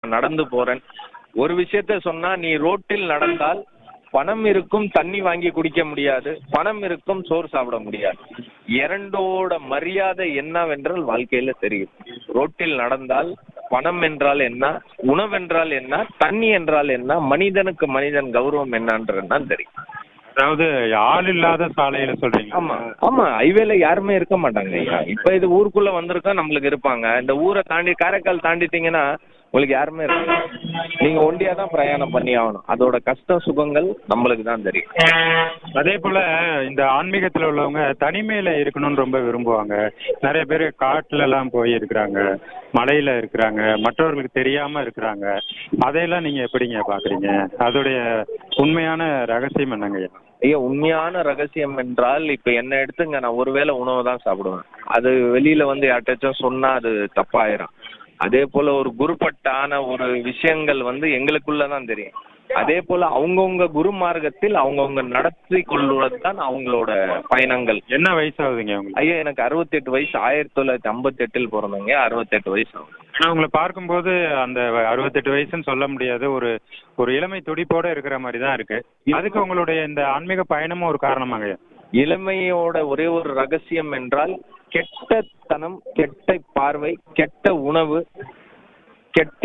நடந்து போறேன் ஒரு விஷயத்த சொன்னா நீ ரோட்டில் நடந்தால் பணம் இருக்கும் தண்ணி வாங்கி குடிக்க முடியாது பணம் இருக்கும் சோறு சாப்பிட முடியாது இரண்டோட மரியாதை என்னவென்றால் வாழ்க்கையில தெரியும் ரோட்டில் நடந்தால் பணம் என்றால் என்ன உணவென்றால் என்ன தண்ணி என்றால் என்ன மனிதனுக்கு மனிதன் கௌரவம் என்னன்றதுதான் தெரியும் அதாவது ஆள் இல்லாத சாலையில சொல்றீங்க ஆமா ஆமா ஹைவேல யாருமே இருக்க மாட்டாங்க ஐயா இப்ப இது ஊருக்குள்ள வந்திருக்கா நம்மளுக்கு இருப்பாங்க இந்த ஊரை தாண்டி காரைக்கால் தாண்டிட்டீங்கன்னா உங்களுக்கு யாருமே இருக்காங்க நீங்க ஒண்டியா தான் பிரயாணம் பண்ணி ஆகணும் அதோட கஷ்ட சுகங்கள் நம்மளுக்கு தான் தெரியும் அதே போல இந்த ஆன்மீகத்துல உள்ளவங்க தனிமையில இருக்கணும்னு ரொம்ப விரும்புவாங்க நிறைய பேர் காட்டுல எல்லாம் போய் இருக்கிறாங்க மலையில இருக்கிறாங்க மற்றவர்களுக்கு தெரியாம இருக்கிறாங்க அதையெல்லாம் நீங்க எப்படிங்க பாக்குறீங்க அதோடைய உண்மையான ரகசியம் என்னங்க ஐயா? ஐயா உண்மையான ரகசியம் என்றால் இப்ப என்ன எடுத்துங்க நான் ஒருவேளை உணவு தான் சாப்பிடுவேன் அது வெளியில வந்து யார்ட்டாச்சும் சொன்னா அது தப்பாயிரும் அதே போல ஒரு குருப்பட்டான ஒரு விஷயங்கள் வந்து எங்களுக்குள்ள தான் தெரியும் அதே போல அவங்கவுங்க குரு மார்க்கத்தில் அவங்கவுங்க நடத்தி கொள்வது தான் அவங்களோட பயணங்கள் என்ன வயசாகுதுங்க உங்களுக்கு ஐயா எனக்கு அறுபத்தெட்டு வயசு ஆயிரத்தி தொள்ளாயிரத்தி ஐம்பத்தெட்டில் பிறந்தவங்க அறுபத்தெட்டு வயசு ஆகுது ஆனா உங்களை பார்க்கும்போது அந்த அறுபத்தெட்டு வயசுன்னு சொல்ல முடியாது ஒரு ஒரு இளமை துடிப்போட இருக்கிற மாதிரி தான் இருக்கு அதுக்கு உங்களுடைய இந்த ஆன்மீக பயணமும் ஒரு காரணமாங்க ஐயா. இளமையோட ஒரே ஒரு ரகசியம் என்றால் கெட்டத்தனம் கெட்ட பார்வை கெட்ட உணவு கெட்ட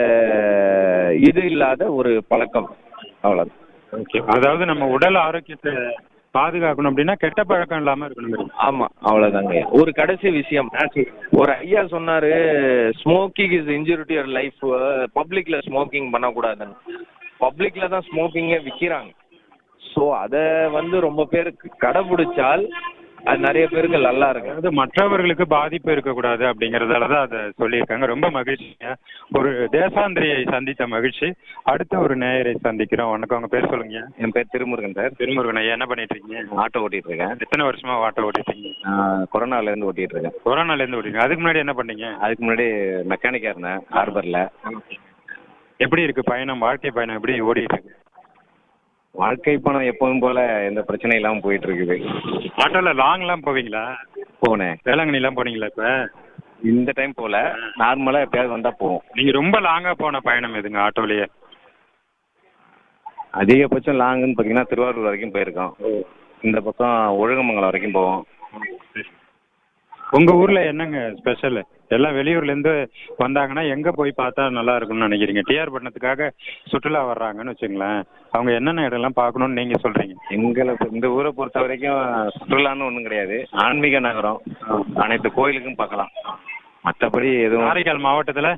இது இல்லாத ஒரு பழக்கம் அவ்வளவு அதாவது நம்ம உடல் ஆரோக்கியத்தை பாதுகாக்கணும் அப்படின்னா கெட்ட பழக்கம் இல்லாம இருக்கணும் ஆமா அவ்வளவுதாங்க ஒரு கடைசி விஷயம் ஒரு ஐயா சொன்னாரு smoking is injury to your life பப்ளிக்ல ஸ்மோக்கிங் பண்ணக்கூடாதுன்னு பப்ளிக்ல தான் ஸ்மோக்கிங்கே விற்கிறாங்க ஸோ அதை வந்து ரொம்ப பேருக்கு கடைபிடிச்சால் அது நிறைய பேருக்கு நல்லா இருக்கு அதாவது மற்றவர்களுக்கு பாதிப்பு இருக்கக்கூடாது அப்படிங்கறதால தான் அதை சொல்லியிருக்காங்க ரொம்ப மகிழ்ச்சிங்க ஒரு தேசாந்திரியை சந்தித்த மகிழ்ச்சி அடுத்த ஒரு நேயரை சந்திக்கிறோம் வணக்கம் உங்க பேர் சொல்லுங்க என் பேர் திருமுருகன் சார் திருமுருகன் ஐயா என்ன பண்ணிட்டு இருக்கீங்க ஆட்டோ ஓட்டிட்டு இருக்கேன் எத்தனை வருஷமா ஆட்டோ ஓட்டிட்டு இருக்கீங்க நான் கொரோனால இருந்து ஓட்டிட்டு இருக்கேன் கொரோனால இருந்து ஓட்டிங்க அதுக்கு முன்னாடி என்ன பண்ணீங்க அதுக்கு முன்னாடி மெக்கானிக்கா இருந்தேன் ஹார்பர்ல எப்படி இருக்கு பயணம் வாழ்க்கை பயணம் எப்படி ஓடிட்டு இருக்கு வாழ்க்கை பணம் எப்பவும் போல எந்த பிரச்சனையும் இல்லாம போயிட்டு இருக்குது ஆட்டோல லாங் எல்லாம் போவீங்களா போனேன் வேளாங்கண்ணி எல்லாம் போனீங்களா இப்ப இந்த டைம் போல நார்மலா எப்பயாவது வந்தா போவோம் நீங்க ரொம்ப லாங்கா போன பயணம் எதுங்க ஆட்டோலயே அதிகபட்சம் லாங்குன்னு பாத்தீங்கன்னா திருவாரூர் வரைக்கும் போயிருக்கோம் இந்த பக்கம் ஒழுங்கமங்கலம் வரைக்கும் போவோம் உங்க ஊர்ல என்னங்க ஸ்பெஷல் எல்லாம் வெளியூர்ல இருந்து வந்தாங்கன்னா எங்க போய் பார்த்தா நல்லா இருக்கும்னு நினைக்கிறீங்க டிஆர் பட்டணத்துக்காக சுற்றுலா வர்றாங்கன்னு வச்சுங்களேன் அவங்க என்னென்ன இடம்லாம் பார்க்கணும்னு நீங்க சொல்றீங்க எங்களை பொ- இந்த ஊரை பொறுத்த வரைக்கும் சுற்றுலான்னு ஒன்றும் கிடையாது ஆன்மீக நகரம் அனைத்து கோயிலுக்கும் பார்க்கலாம் மற்றபடி எதுவும் காரைக்கால் மாவட்டத்துல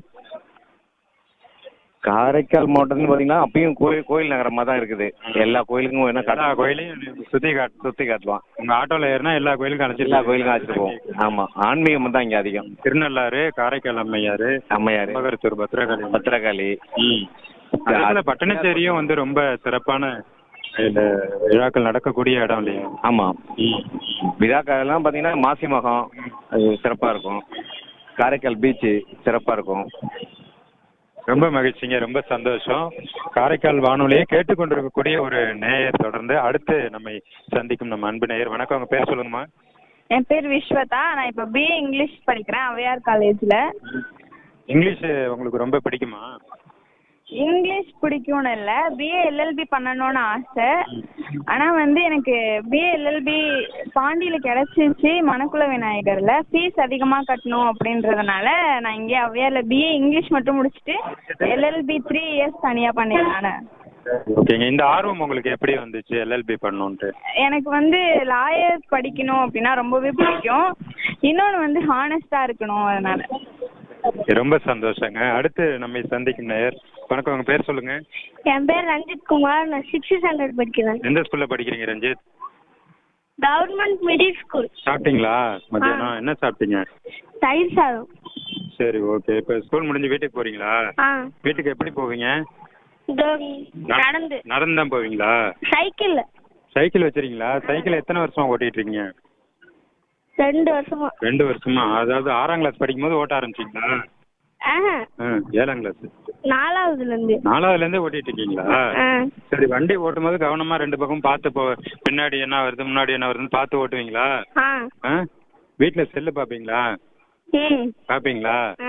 காரைக்கால் மாவட்டம்னு பார்த்தீங்கன்னா அப்பயும் கோயில் கோயில் நகரமாக தான் இருக்குது எல்லா கோயிலுக்கும் வேணா எல்லா கடை கோயிலையும் சுத்தி காட்டு சுற்றி காட்டலாம் உங்க ஆட்டோல ஏறினா எல்லா கோயிலுக்கும் அழைச்சிட்டு எல்லா கோயிலுக்கும் அழைச்சிட்டு போவோம் ஆமாம் ஆன்மீகம் தான் இங்கே அதிகம் திருநள்ளாறு காரைக்கால் அம்மையாரு அம்மையார் மகரத்தூர் பத்திரகாளி பத்திரகாளி அதே போல பட்டணச்சேரியும் வந்து ரொம்ப சிறப்பான இதுல விழாக்கள் நடக்கக்கூடிய இடம் இல்லையா ஆமாம் விழாக்கெல்லாம் பார்த்தீங்கன்னா மாசி மகம் அது சிறப்பாக இருக்கும் காரைக்கால் பீச்சு சிறப்பாக இருக்கும் ரொம்ப மகிழ்ச்சிங்க ரொம்ப சந்தோஷம் காரைக்கால் வானொலியை கேட்டுக்கொண்டிருக்கக்கூடிய ஒரு நேயர் தொடர்ந்து அடுத்து நம்மை சந்திக்கும் நம்ம அன்பு நேயர் வணக்கம் உங்க பேர் சொல்லுங்கம்மா என் பேர் விஸ்வதா நான் இப்போ பிஏ இங்கிலீஷ் படிக்கிறேன் அவையார் காலேஜில் இங்கிலீஷ் உங்களுக்கு ரொம்ப பிடிக்குமா இங்கிலீஷ் பிடிக்கும்னு இல்லை பிஏ எல்எல்பி பண்ணணும்னு ஆசை ஆனால் வந்து எனக்கு பிஏ எல்எல்பி பாண்டியில் கிடச்சிச்சு மணக்குள விநாயகரில் ஃபீஸ் அதிகமாக கட்டணும் அப்படின்றதுனால நான் இங்கே அவையாரில் பிஏ இங்கிலீஷ் மட்டும் முடிச்சுட்டு எல்எல்பி த்ரீ இயர்ஸ் தனியாக பண்ணிடலான்னு ஓகேங்க இந்த ஆர்வம் உங்களுக்கு எப்படி வந்துச்சு எல்எல்பி பண்ணணுன்ட்டு எனக்கு வந்து லாயர் படிக்கணும் அப்படின்னா ரொம்பவே பிடிக்கும் இன்னொன்று வந்து ஹானஸ்டாக இருக்கணும் அதனால ரொம்ப சந்தோஷங்க அடுத்து நம்மை சந்திக்கும் நேயர் வணக்கம் உங்க பேர் சொல்லுங்க என் பேர் ரஞ்சித் குமார் நான் சிக்ஸ்த் ஸ்டாண்டர்ட் படிக்கிறேன் எந்த ஸ்கூல்ல படிக்கிறீங்க ரஞ்சித் கவர்மெண்ட் மிடில் ஸ்கூல் சாப்பிட்டீங்களா மத்தியானம் என்ன சாப்பிட்டீங்க தயிர் சாதம் சரி ஓகே இப்போ ஸ்கூல் முடிஞ்சு வீட்டுக்கு போறீங்களா ஆ வீட்டுக்கு எப்படி போவீங்க இதோ நடந்து நடந்து தான் போவீங்களா சைக்கிள்ல சைக்கிள் வச்சிருக்கீங்களா சைக்கிள் எத்தனை வருஷமா ஓட்டிட்டு இருக்கீங்க ரெண்டு வருஷமா ரெண்டு வருஷமா அதாவது ஆறாம் கிளாஸ் படிக்கும்போது ஓட்ட ஆரம்பிச்சிங்களா ஆஹா ஆ, ஏழாம் கிளாஸ் நாலாவதுல இருந்து நாலாவதுல இருந்தே ஓட்டிட்டு இருக்கீங்களா ஆ சரி வண்டி ஓட்டும் போது கவனமா ரெண்டு பக்கம் பார்த்து போ பின்னாடி என்ன வருது முன்னாடி என்ன வருதுன்னு பார்த்து ஓட்டுவீங்களா ஆ ஆ வீட்டில் செல்லு பார்ப்பீங்களா ம் பார்ப்பீங்களா ஆ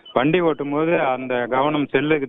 வண்டி ஓட்டும் போது அந்த கவனம் செல்லுக்கு